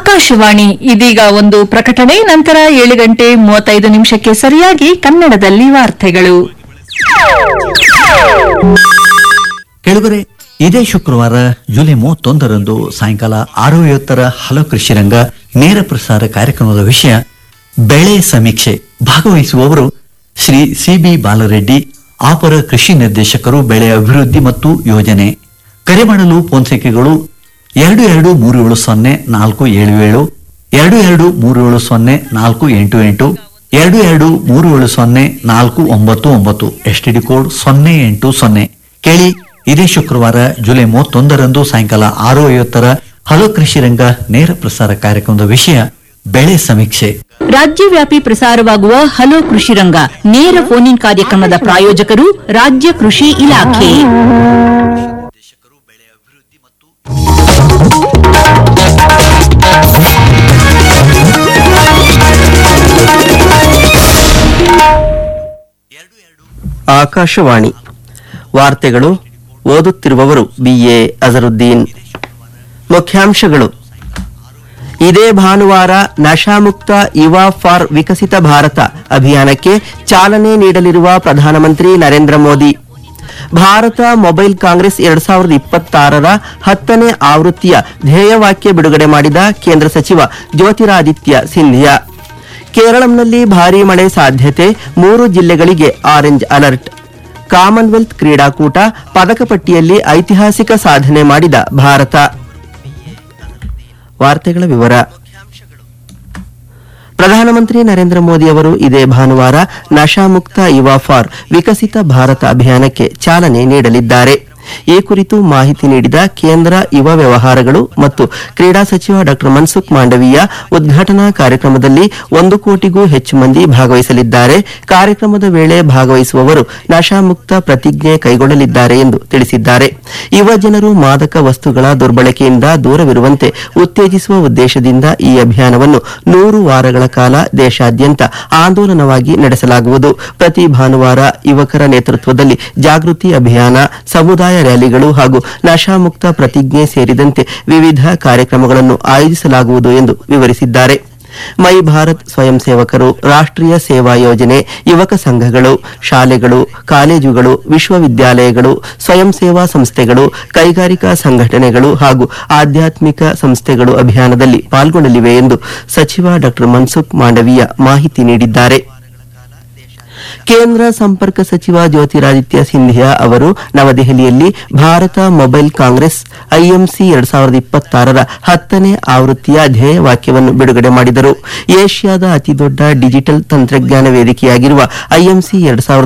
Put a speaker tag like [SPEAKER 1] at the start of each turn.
[SPEAKER 1] ಆಕಾಶವಾಣಿ ಇದೀಗ ಒಂದು ಪ್ರಕಟಣೆ ನಂತರ ಏಳು ಗಂಟೆ ಮೂವತ್ತೈದು ನಿಮಿಷಕ್ಕೆ ಸರಿಯಾಗಿ ಕನ್ನಡದಲ್ಲಿ ವಾರ್ತೆಗಳು
[SPEAKER 2] ಕೆಳಗರೆ ಇದೇ ಶುಕ್ರವಾರ ಜುಲೈ ಮೂವತ್ತೊಂದರಂದು ಸಾಯಂಕಾಲ ಆರು ಐವತ್ತರ ಹಲೋ ಕೃಷಿರಂಗ ನೇರ ಪ್ರಸಾರ ಕಾರ್ಯಕ್ರಮದ ವಿಷಯ ಬೆಳೆ ಸಮೀಕ್ಷೆ ಭಾಗವಹಿಸುವವರು ಶ್ರೀ ಸಿಬಿ ಬಾಲರೆಡ್ಡಿ ಅಪರ ಕೃಷಿ ನಿರ್ದೇಶಕರು ಬೆಳೆ ಅಭಿವೃದ್ಧಿ ಮತ್ತು ಯೋಜನೆ ಕರೆ ಮಾಡಲು ಫೋನ್ ಸಂಖ್ಯೆಗಳು ಎರಡು ಎರಡು ಮೂರು ಏಳು ಸೊನ್ನೆ ನಾಲ್ಕು ಏಳು ಏಳು ಎರಡು ಎರಡು ಮೂರು ಏಳು ಸೊನ್ನೆ ನಾಲ್ಕು ಎಂಟು ಎಂಟು ಎರಡು ಎರಡು ಮೂರು ಏಳು ಸೊನ್ನೆ ನಾಲ್ಕು ಒಂಬತ್ತು ಒಂಬತ್ತು ಎಸ್ಟಿಡಿ ಕೋಡ್ ಸೊನ್ನೆ ಎಂಟು ಸೊನ್ನೆ ಕೇಳಿ ಇದೇ ಶುಕ್ರವಾರ ಜುಲೈ ಮೂವತ್ತೊಂದರಂದು ಸಾಯಂಕಾಲ ಆರು ಐವತ್ತರ ಹಲೋ ಕೃಷಿ ರಂಗ ನೇರ ಪ್ರಸಾರ ಕಾರ್ಯಕ್ರಮದ ವಿಷಯ ಬೆಳೆ ಸಮೀಕ್ಷೆ
[SPEAKER 1] ರಾಜ್ಯವ್ಯಾಪಿ ಪ್ರಸಾರವಾಗುವ ಹಲೋ ಕೃಷಿ ರಂಗ ನೇರ ಫೋನ್ ಇನ್ ಕಾರ್ಯಕ್ರಮದ ಪ್ರಾಯೋಜಕರು ರಾಜ್ಯ ಕೃಷಿ ಇಲಾಖೆ
[SPEAKER 3] ಆಕಾಶವಾಣಿ ವಾರ್ತೆಗಳು ಓದುತ್ತಿರುವವರು ಬಿಎ ಅಜರುದ್ದೀನ್ ಮುಖ್ಯಾಂಶಗಳು ಇದೇ ಭಾನುವಾರ ನಶಾಮುಕ್ತ ಯುವ ಫಾರ್ ವಿಕಸಿತ ಭಾರತ ಅಭಿಯಾನಕ್ಕೆ ಚಾಲನೆ ನೀಡಲಿರುವ ಪ್ರಧಾನಮಂತ್ರಿ ನರೇಂದ್ರ ಮೋದಿ ಭಾರತ ಮೊಬೈಲ್ ಕಾಂಗ್ರೆಸ್ ಎರಡ್ ಸಾವಿರದ ಇಪ್ಪತ್ತಾರರ ಹತ್ತನೇ ಆವೃತ್ತಿಯ ಧ್ಯೇಯವಾಕ್ಯ ಬಿಡುಗಡೆ ಮಾಡಿದ ಕೇಂದ್ರ ಸಚಿವ ಜ್ಯೋತಿರಾದಿತ್ಯ ಸಿಂಧಿಯಾ ಕೇರಳಂನಲ್ಲಿ ಭಾರೀ ಮಳೆ ಸಾಧ್ಯತೆ ಮೂರು ಜಿಲ್ಲೆಗಳಿಗೆ ಆರೆಂಜ್ ಅಲರ್ಟ್ ಕಾಮನ್ವೆಲ್ತ್ ಕ್ರೀಡಾಕೂಟ ಪದಕ ಪಟ್ಟಿಯಲ್ಲಿ ಐತಿಹಾಸಿಕ ಸಾಧನೆ ಮಾಡಿದ ಭಾರತ ವಾರ್ತೆಗಳ ವಿವರ ಪ್ರಧಾನಮಂತ್ರಿ ನರೇಂದ್ರ ಮೋದಿ ಅವರು ಇದೇ ಭಾನುವಾರ ನಶಾಮುಕ್ತ ಯುವ ಫಾರ್ ವಿಕಸಿತ ಭಾರತ ಅಭಿಯಾನಕ್ಕೆ ಚಾಲನೆ ನೀಡಲಿದ್ದಾರೆ ಈ ಕುರಿತು ಮಾಹಿತಿ ನೀಡಿದ ಕೇಂದ್ರ ಯುವ ವ್ಯವಹಾರಗಳು ಮತ್ತು ಕ್ರೀಡಾ ಸಚಿವ ಡಾ ಮನ್ಸುಖ್ ಮಾಂಡವೀಯ ಉದ್ಘಾಟನಾ ಕಾರ್ಯಕ್ರಮದಲ್ಲಿ ಒಂದು ಕೋಟಿಗೂ ಹೆಚ್ಚು ಮಂದಿ ಭಾಗವಹಿಸಲಿದ್ದಾರೆ ಕಾರ್ಯಕ್ರಮದ ವೇಳೆ ಭಾಗವಹಿಸುವವರು ನಶಾಮುಕ್ತ ಪ್ರತಿಜ್ಞೆ ಕೈಗೊಳ್ಳಲಿದ್ದಾರೆ ಎಂದು ತಿಳಿಸಿದ್ದಾರೆ ಯುವ ಜನರು ಮಾದಕ ವಸ್ತುಗಳ ದುರ್ಬಳಕೆಯಿಂದ ದೂರವಿರುವಂತೆ ಉತ್ತೇಜಿಸುವ ಉದ್ದೇಶದಿಂದ ಈ ಅಭಿಯಾನವನ್ನು ನೂರು ವಾರಗಳ ಕಾಲ ದೇಶಾದ್ಯಂತ ಆಂದೋಲನವಾಗಿ ನಡೆಸಲಾಗುವುದು ಪ್ರತಿ ಭಾನುವಾರ ಯುವಕರ ನೇತೃತ್ವದಲ್ಲಿ ಜಾಗೃತಿ ಅಭಿಯಾನ ಸಮುದಾಯ ರ್ಯಾಲಿಗಳು ಹಾಗೂ ನಶಾಮುಕ್ತ ಪ್ರತಿಜ್ಞೆ ಸೇರಿದಂತೆ ವಿವಿಧ ಕಾರ್ಯಕ್ರಮಗಳನ್ನು ಆಯೋಜಿಸಲಾಗುವುದು ಎಂದು ವಿವರಿಸಿದ್ದಾರೆ ಮೈ ಭಾರತ್ ಸ್ವಯಂ ಸೇವಕರು ರಾಷ್ಟ್ರೀಯ ಸೇವಾ ಯೋಜನೆ ಯುವಕ ಸಂಘಗಳು ಶಾಲೆಗಳು ಕಾಲೇಜುಗಳು ವಿಶ್ವವಿದ್ಯಾಲಯಗಳು ಸ್ವಯಂ ಸೇವಾ ಸಂಸ್ಥೆಗಳು ಕೈಗಾರಿಕಾ ಸಂಘಟನೆಗಳು ಹಾಗೂ ಆಧ್ಯಾತ್ಮಿಕ ಸಂಸ್ಥೆಗಳು ಅಭಿಯಾನದಲ್ಲಿ ಪಾಲ್ಗೊಳ್ಳಲಿವೆ ಎಂದು ಸಚಿವ ಡಾ ಮನ್ಸುಖ್ ಮಾಂಡವೀಯ ಮಾಹಿತಿ ನೀಡಿದ್ದಾರೆ ಕೇಂದ್ರ ಸಂಪರ್ಕ ಸಚಿವ ಜ್ಯೋತಿರಾದಿತ್ಯ ಸಿಂಧಿಯಾ ಅವರು ನವದೆಹಲಿಯಲ್ಲಿ ಭಾರತ ಮೊಬೈಲ್ ಕಾಂಗ್ರೆಸ್ ಐಎಂಸಿ ಎರಡ್ ಸಾವಿರದ ಇಪ್ಪತ್ತಾರರ ಹತ್ತನೇ ಆವೃತ್ತಿಯ ಧ್ಯೇಯವಾಕ್ಯವನ್ನು ಬಿಡುಗಡೆ ಮಾಡಿದರು ಏಷ್ಯಾದ ಅತಿದೊಡ್ಡ ಡಿಜಿಟಲ್ ತಂತ್ರಜ್ಞಾನ ವೇದಿಕೆಯಾಗಿರುವ ಐಎಂಸಿ ಎರಡ್ ಸಾವಿರದ